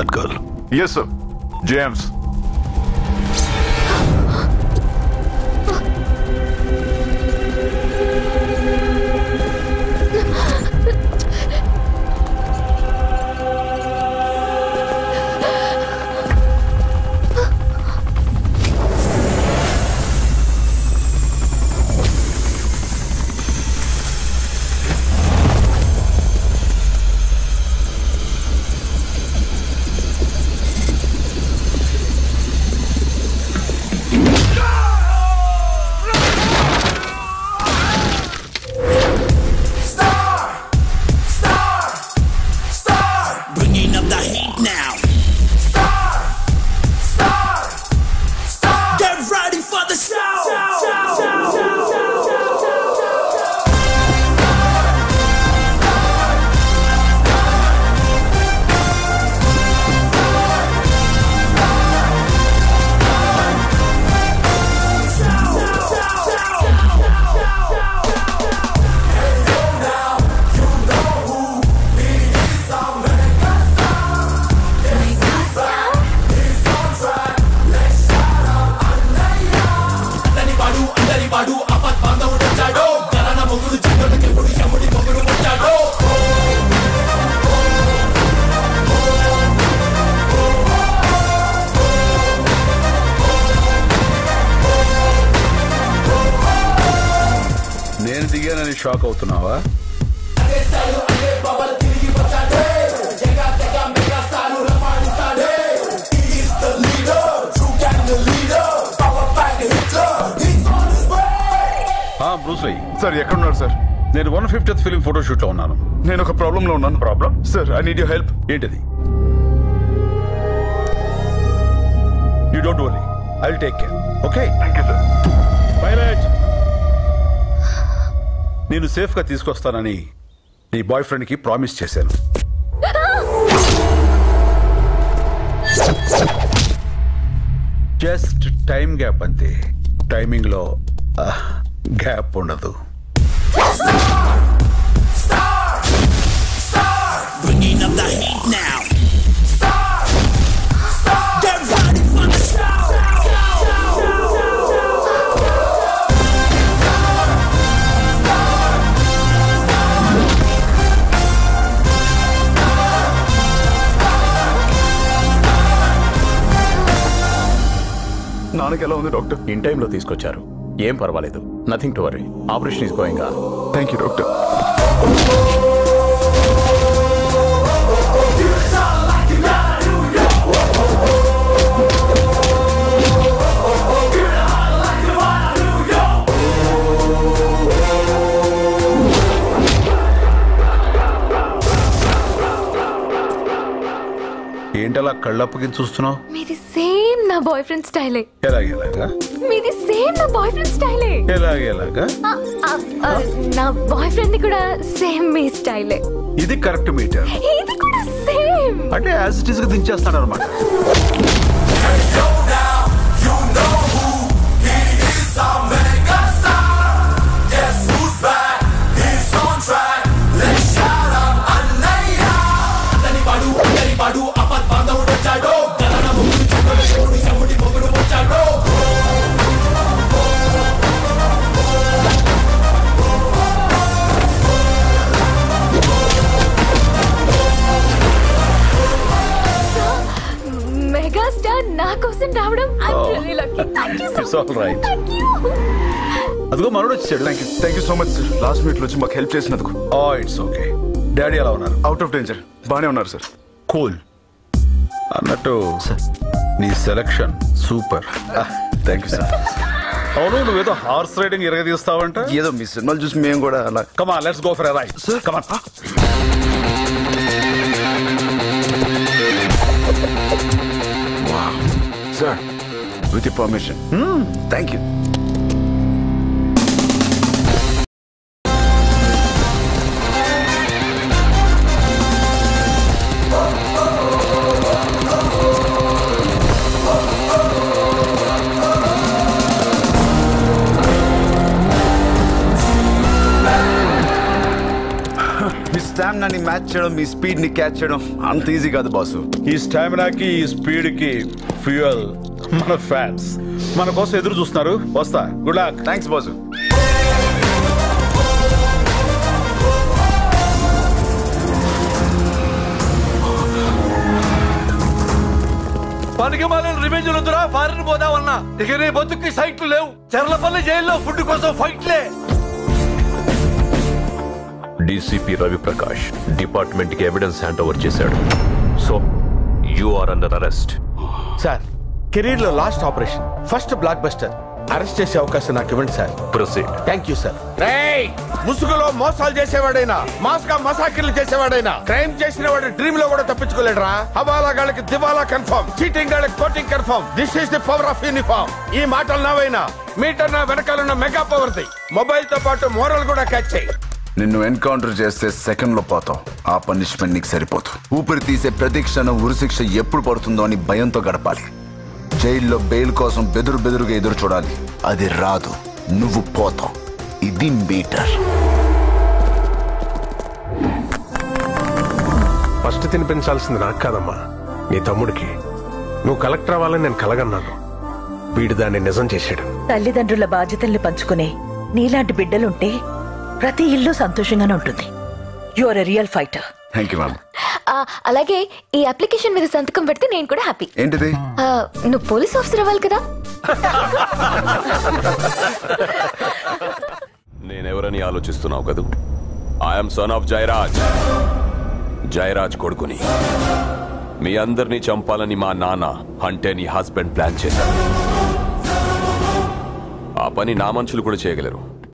That girl yes sir James Bringing up the heat now. Get ready for the అందరి వాడు అందరి వాడు అపత్ బాంధవుడు వచ్చాడో గరణ మొగుడు చంద్రుడికి ముడి చముడి మొగుడు వచ్చాడో నేను దిగానని షాక్ అవుతున్నావా బ్రూస్లీ సార్ ఎక్కడున్నారు సార్ నేను వన్ ఫిఫ్టీత్ ఫిలిం ఫోటోషూట్ లో ఉన్నాను నేను ఒక ప్రాబ్లం లో ఉన్నాను problem sir I need you help ఏంటిది you don't worry I take care okay thank you sir pilot నేను సేఫ్ గా తీసుకొస్తానని నీ బాయ్ ఫ్రెండ్ కి ప్రామిస్ చేశాను జస్ట్ టైం గ్యాప్ అంతే టైమింగ్ లో గ్యాప్ ఉండదు Bringing up the heat now. Get ready for the నాన్నకి ఎలా ఉంది డాక్టర్ ఇన్ టైంలో తీసుకొచ్చారు ఏం పర్వాలేదు nothing to worry operation is going thank you doctor ఏంటలా కళ్ళప్పకి చూస్తున్నావు మీది సేమ్ నా బాయ్ ఫ్రెండ్ స్టైలే ఎలాగెలాగా మీది సేమ్ నా బాయ్ ఫ్రెండ్ స్టైలే ఎలాగెలాగా ఆ, ఆ, ఆ, నా బాయ్ ఫ్రెండ్ కూడా సేమ్ మీ స్టైలే ఇది కరెక్ట్ మీటర్ ఇది కూడా సేమ్ అంటే యాజ్ ఇట్ ఈస్ గా దించేస్తాడు అనమాట అందరి వాడు అందరి వాడు అపత్ బాంధవుడు వచ్చాడో గరణ మొగుడు చంద్రుడికి ముడి చముడి మొగుడు వచ్చాడో మెగాస్టార్ నా కోసం రావడం I Oh. Really lucky thank you so It's all right. Thank you అదిగో మనోడు వచ్చాడు thank you thank you so much sir last minute వచ్చి మాకు హెల్ప్ చేసినందుకు ఓ ఇట్స్ ఓకే డాడీ ఎలా ఉన్నారు అవుట్ ఆఫ్ డేంజర్ బాగానే ఉన్నారు సార్ కూల్ అన్నట్టు నీ selection super thank you sir అవును నువ్వేదో హార్స్ రైడింగ్ ఎరగదీస్తావంట ఏదో మీ సినిమాలు చూసి మేము కూడా అలా come on let's go for a ride come on sir with permission thank you miss స్టామినాని మ్యాచ్ చేయడం మీ స్పీడ్ ని క్యాచ్ చేయడం అంత ఈజీ కాదు బాసు ఈ స్టామినాకి ఈ స్పీడ్కి ఫ్యూయల్ మన ఫ్యాన్స్ మన కోసం ఎదురు చూస్తున్నారు వస్తా గుడ్ లక్ థ్యాంక్స్ బాసు పనికి మాలిన రివెంజ్ వద్దురా ఫారిన్ పోదామన్నా ఇక నీ బతుక్కి సైట్లు లేవు చెర్లపల్లి జైల్లో ఫుడ్ కోసం ఫైట్లే డీసీపీ రవిప్రకాష్ డిపార్ట్మెంట్ కి ఎవిడెన్స్ హ్యాండ్ ఓవర్ చేశాడు so you are under arrest sir career లో last operation first blockbuster arrest చేసే అవకాశం నాకు ఇవ్వండి sir proceed thank you sir ముసుగులో మోసాలు చేసేవాడైనా మాస్ గా మసాకిర్లు చేసేవాడైనా క్రైమ్ చేసిన వాడు డ్రీమ్ లో కూడా తప్పించుకోలేడురా హవాలా గాళ్ళకి దివాలా కన్ఫర్మ్ చీటింగ్ గాళ్ళకి coating confirm this is the power of uniform ఈ మాటలు నావైనా మీటర్ నా వెనకాలన్న మెగా పవర్ ది మొబైల్ తో పాటు మోరల్ కూడా క్యాచ్ చేయి నిన్ను ఎన్కౌంటర్ చేస్తే సెకండ్ లో పోతావు ఆ పనిష్మెంట్ నీకు సరిపోదు ఊపిరి తీసే ప్రతి క్షణం ఉరిశిక్ష ఎప్పుడు పడుతుందో అని భయంతో గడపాలి జైల్లో బెయిల్ కోసం బెదురు బెదురుగా ఎదురు చూడాలి అది రాదు నువ్వు పోతావు ఇది మీటర్ ఫస్ట్ తినిపించాల్సింది నాకు కాదమ్మా నీ తమ్ముడికి నువ్వు కలెక్టర్ అవ్వాలని నేను కలగన్నాను వీడు దాన్ని నిజం చేశాడు తల్లిదండ్రుల బాధ్యతల్ని పంచుకునే నీలాంటి బిడ్డలుంటే ప్రతి ఇల్లు సంతోషంగానే ఉంటుంది you are a real fighter thank you ma'am ఆ, అలాగే ఈ అప్లికేషన్ మీద సంతకం పెడితే నేను కూడా హ్యాపీ ఏంటిది ఆ, నువ్వు పోలీస్ ఆఫీసర్ అవ్వాలి కదా నేనెవరని ఆలోచిస్తున్నావు కదూ I'm son of Jayaraj Jayaraj కొడుకుని మీ అందరినీ చంపాలని మా నాన్న అంటే నీ హస్బెండ్ ప్లాన్ చేశారు ఆ పని నా మనుషులు కూడా చేయగలరు